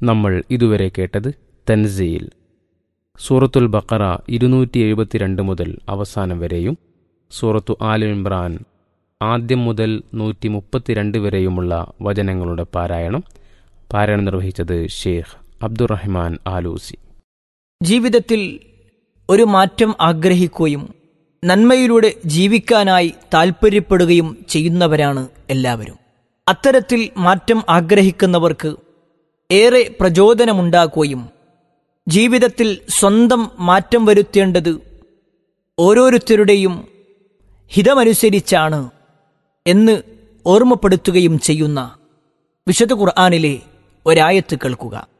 നമ്മൾ ഇതുവരെ കേട്ടത് തൻസീൽ സൂറത്തുൽ ബക്കറ ഇരുന്നൂറ്റി എഴുപത്തിരണ്ട് മുതൽ അവസാനം വരെയും സൂറത്തു ആൽ ഇമ്രാൻ ആദ്യം മുതൽ നൂറ്റി മുപ്പത്തിരണ്ട് വരെയുമുള്ള വചനങ്ങളുടെ പാരായണം പാരായണം നിർവഹിച്ചത് ഷെയ്ഖ് അബ്ദുറഹ്മാൻ ആലൂസി ജീവിതത്തിൽ ഒരു മാറ്റം ആഗ്രഹിക്കുകയും നന്മയിലൂടെ ജീവിക്കാനായി താൽപ്പര്യപ്പെടുകയും ചെയ്യുന്നവരാണ് എല്ലാവരും അത്തരത്തിൽ മാറ്റം ആഗ്രഹിക്കുന്നവർക്ക് ഏറെ പ്രചോദനമുണ്ടാക്കുകയും ജീവിതത്തിൽ സ്വന്തം മാറ്റം വരുത്തേണ്ടത് ഓരോരുത്തരുടെയും ഹിതമനുസരിച്ചാണ് എന്ന് ഓർമ്മപ്പെടുത്തുകയും ചെയ്യുന്ന വിശുദ്ധ ഖുർആാനിലെ ഒരായത്ത് കേൾക്കുക